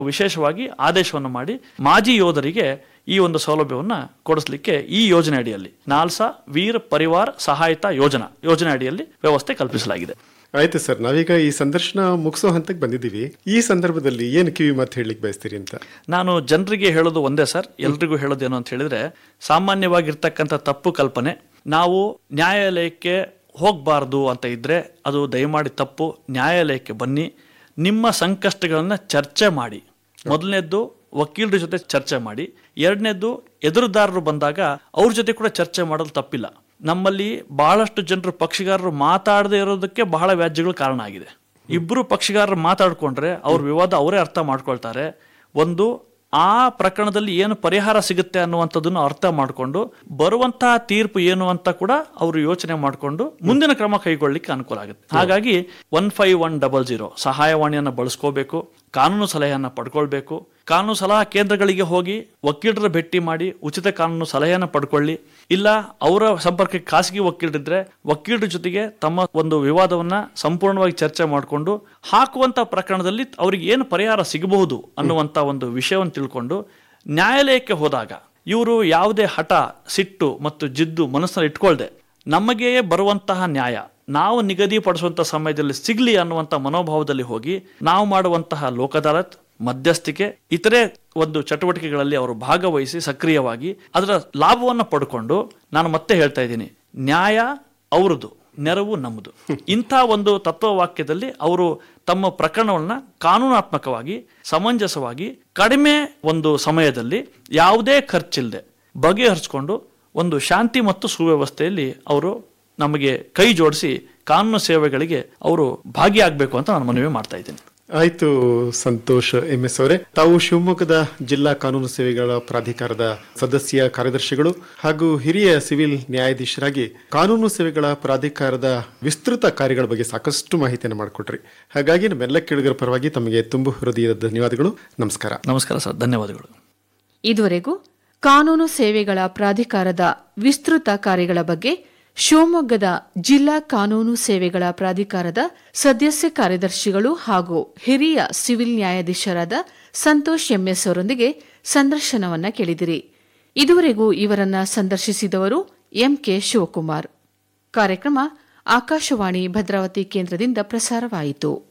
ವಿಶೇಷವಾಗಿ ಆದೇಶವನ್ನು ಮಾಡಿ ಮಾಜಿ ಯೋಧರಿಗೆ ಈ ಒಂದು ಸೌಲಭ್ಯವನ್ನು ಕೊಡಿಸ್ಲಿಕ್ಕೆ ಈ ಯೋಜನೆ ಅಡಿಯಲ್ಲಿ ನಾಲ್ಸಾ ವೀರ್ ಪರಿವಾರ್ ಸಹಾಯತಾ ಯೋಜನಾ ಯೋಜನೆ ಅಡಿಯಲ್ಲಿ ವ್ಯವಸ್ಥೆ ಕಲ್ಪಿಸಲಾಗಿದೆ ಆಯ್ತು ಸರ್ ನಾವೀಗ ಈ ಸಂದರ್ಶನ ಮುಗಿಸೋ ಹಂತಕ್ಕೆ ಬಂದಿದ್ದೀವಿ ಈ ಸಂದರ್ಭದಲ್ಲಿ ಏನು ಕಿವಿ ಮಾತು ಹೇಳಲಿಕ್ಕೆ ಬಯಸ್ತೀರಿ ಅಂತ ನಾನು ಜನರಿಗೆ ಹೇಳೋದು ಒಂದೇ ಸರ್ ಎಲ್ರಿಗೂ ಹೇಳೋದೇನು ಅಂತ ಹೇಳಿದ್ರೆ ಸಾಮಾನ್ಯವಾಗಿರ್ತಕ್ಕಂಥ ತಪ್ಪು ಕಲ್ಪನೆ ನಾವು ನ್ಯಾಯಾಲಯಕ್ಕೆ ಹೋಗಬಾರ್ದು ಅಂತ ಇದ್ರೆ ಅದು ದಯಮಾಡಿ ತಪ್ಪು ನ್ಯಾಯಾಲಯಕ್ಕೆ ಬನ್ನಿ ನಿಮ್ಮ ಸಂಕಷ್ಟಗಳನ್ನು ಚರ್ಚೆ ಮಾಡಿ ಮೊದಲನೇದ್ದು ವಕೀಲರ ಜೊತೆ ಚರ್ಚೆ ಮಾಡಿ ಎರಡನೇದ್ದು ಎದುರುದಾರರು ಬಂದಾಗ ಅವ್ರ ಜೊತೆ ಕೂಡ ಚರ್ಚೆ ಮಾಡೋದು ತಪ್ಪಿಲ್ಲ ನಮ್ಮಲ್ಲಿ ಬಹಳಷ್ಟು ಜನರು ಪಕ್ಷಗಾರರು ಮಾತಾಡದೇ ಇರೋದಕ್ಕೆ ಬಹಳ ವ್ಯಾಜ್ಯಗಳು ಕಾರಣ ಆಗಿದೆ ಇಬ್ಬರು ಪಕ್ಷಗಾರರು ಮಾತಾಡ್ಕೊಂಡ್ರೆ ಅವ್ರ ವಿವಾದ ಅವರೇ ಅರ್ಥ ಮಾಡ್ಕೊಳ್ತಾರೆ ಒಂದು ಆ ಪ್ರಕರಣದಲ್ಲಿ ಏನು ಪರಿಹಾರ ಸಿಗುತ್ತೆ ಅನ್ನುವಂಥದ್ದನ್ನು ಅರ್ಥ ಮಾಡಿಕೊಂಡು ಬರುವಂತಹ ತೀರ್ಪು ಏನು ಅಂತ ಕೂಡ ಅವರು ಯೋಚನೆ ಮಾಡಿಕೊಂಡು ಮುಂದಿನ ಕ್ರಮ ಕೈಗೊಳ್ಳಿಕ್ಕೆ ಅನುಕೂಲ ಆಗುತ್ತೆ ಹಾಗಾಗಿ one five one double zero ಸಹಾಯವಾಣಿಯನ್ನು ಬಳಸ್ಕೋಬೇಕು ಕಾನೂನು ಸಲಹೆಯನ್ನು ಪಡ್ಕೊಳ್ಬೇಕು ಕಾನೂನು ಸಲಹಾ ಕೇಂದ್ರಗಳಿಗೆ ಹೋಗಿ ವಕೀಲರ ಭೇಟಿ ಮಾಡಿ ಉಚಿತ ಕಾನೂನು ಸಲಹೆಯನ್ನು ಪಡ್ಕೊಳ್ಳಿ ಇಲ್ಲ ಅವರ ಸಂಪರ್ಕಕ್ಕೆ ಖಾಸಗಿ ವಕೀಲರಿದ್ರೆ ವಕೀಲರ ಜೊತೆಗೆ ತಮ್ಮ ಒಂದು ವಿವಾದವನ್ನ ಸಂಪೂರ್ಣವಾಗಿ ಚರ್ಚೆ ಮಾಡಿಕೊಂಡು ಹಾಕುವಂತ ಪ್ರಕರಣದಲ್ಲಿ ಅವರಿಗೆ ಏನು ಪರಿಹಾರ ಸಿಗಬಹುದು ಅನ್ನುವಂತ ಒಂದು ವಿಷಯವನ್ನು ತಿಳ್ಕೊಂಡು ನ್ಯಾಯಾಲಯಕ್ಕೆ ಹೋದಾಗ ಇವರು ಯಾವುದೇ ಹಠ ಸಿಟ್ಟು ಮತ್ತು ಜಿದ್ದು ಮನಸ್ಸಲ್ಲಿ ಇಟ್ಕೊಳ್ದೆ ನಮಗೆ ಬರುವಂತಹ ನ್ಯಾಯ ನಾವು ನಿಗದಿಪಡಿಸುವಂತಹ ಸಮಯದಲ್ಲಿ ಸಿಗ್ಲಿ ಅನ್ನುವಂಥ ಮನೋಭಾವದಲ್ಲಿ ಹೋಗಿ ನಾವು ಮಾಡುವಂತಹ ಲೋಕ ಅದಾಲತ್ ಮಧ್ಯಸ್ಥಿಕೆ ಇತರೆ ಒಂದು ಚಟುವಟಿಕೆಗಳಲ್ಲಿ ಅವರು ಭಾಗವಹಿಸಿ ಸಕ್ರಿಯವಾಗಿ ಅದರ ಲಾಭವನ್ನು ಪಡ್ಕೊಂಡು ನಾನು ಮತ್ತೆ ಹೇಳ್ತಾ ಇದ್ದೀನಿ ನ್ಯಾಯ ಅವರದು ನೆರವು ನಮ್ಮದು ಇಂಥ ಒಂದು ತತ್ವವಾಕ್ಯದಲ್ಲಿ ಅವರು ತಮ್ಮ ಪ್ರಕರಣವನ್ನ ಕಾನೂನಾತ್ಮಕವಾಗಿ ಸಮಂಜಸವಾಗಿ ಕಡಿಮೆ ಒಂದು ಸಮಯದಲ್ಲಿ ಯಾವುದೇ ಖರ್ಚಿಲ್ಲದೆ ಬಗೆಹರಿಸಿಕೊಂಡು ಒಂದು ಶಾಂತಿ ಮತ್ತು ಸುವ್ಯವಸ್ಥೆಯಲ್ಲಿ ಅವರು ನಮಗೆ ಕೈ ಜೋಡಿಸಿ ಕಾನೂನು ಸೇವೆಗಳಿಗೆ ಅವರು ಭಾಗಿಯಾಗಬೇಕು ಅಂತ ನಾನು ಮನವಿ ಮಾಡ್ತಾ ಇದ್ದೀನಿ ಆಯ್ತು ಸಂತೋಷ್ ಎಂ ಎಸ್ ಅವರೇ ತಾವು ಶಿವಮೊಗ್ಗದ ಜಿಲ್ಲಾ ಕಾನೂನು ಸೇವೆಗಳ ಪ್ರಾಧಿಕಾರದ ಸದಸ್ಯ ಕಾರ್ಯದರ್ಶಿಗಳು ಹಾಗೂ ಹಿರಿಯ ಸಿವಿಲ್ ನ್ಯಾಯಾಧೀಶರಾಗಿ ಕಾನೂನು ಸೇವೆಗಳ ಪ್ರಾಧಿಕಾರದ ವಿಸ್ತೃತ ಕಾರ್ಯಗಳ ಬಗ್ಗೆ ಸಾಕಷ್ಟು ಮಾಹಿತಿಯನ್ನು ಮಾಡಿಕೊಟ್ರಿ ಹಾಗಾಗಿ ನಮ್ಮೆಲ್ಲ ಕೇಳುಗರ ಪರವಾಗಿ ತಮಗೆ ತುಂಬು ಹೃದಯದ ಧನ್ಯವಾದಗಳು ನಮಸ್ಕಾರ ನಮಸ್ಕಾರ ಸರ್ ಧನ್ಯವಾದಗಳು ಇದುವರೆಗೂ ಕಾನೂನು ಸೇವೆಗಳ ಪ್ರಾಧಿಕಾರದ ವಿಸ್ತೃತ ಕಾರ್ಯಗಳ ಬಗ್ಗೆ ಶಿವಮೊಗ್ಗದ ಜಿಲ್ಲಾ ಕಾನೂನು ಸೇವೆಗಳ ಪ್ರಾಧಿಕಾರದ ಸದಸ್ಯ ಕಾರ್ಯದರ್ಶಿಗಳು ಹಾಗೂ ಹಿರಿಯ ಸಿವಿಲ್ ನ್ಯಾಯಾಧೀಶರಾದ ಸಂತೋಷ್ ಎಂಎಸ್ ಅವರೊಂದಿಗೆ ಸಂದರ್ಶನವನ್ನ ಕೇಳಿದಿರಿ ಇದುವರೆಗೂ ಇವರನ್ನ ಸಂದರ್ಶಿಸಿದವರು ಎಂಕೆ ಶಿವಕುಮಾರ್ ಕಾರ್ಯಕ್ರಮ ಆಕಾಶವಾಣಿ ಭದ್ರಾವತಿ ಕೇಂದ್ರದಿಂದ ಪ್ರಸಾರವಾಯಿತು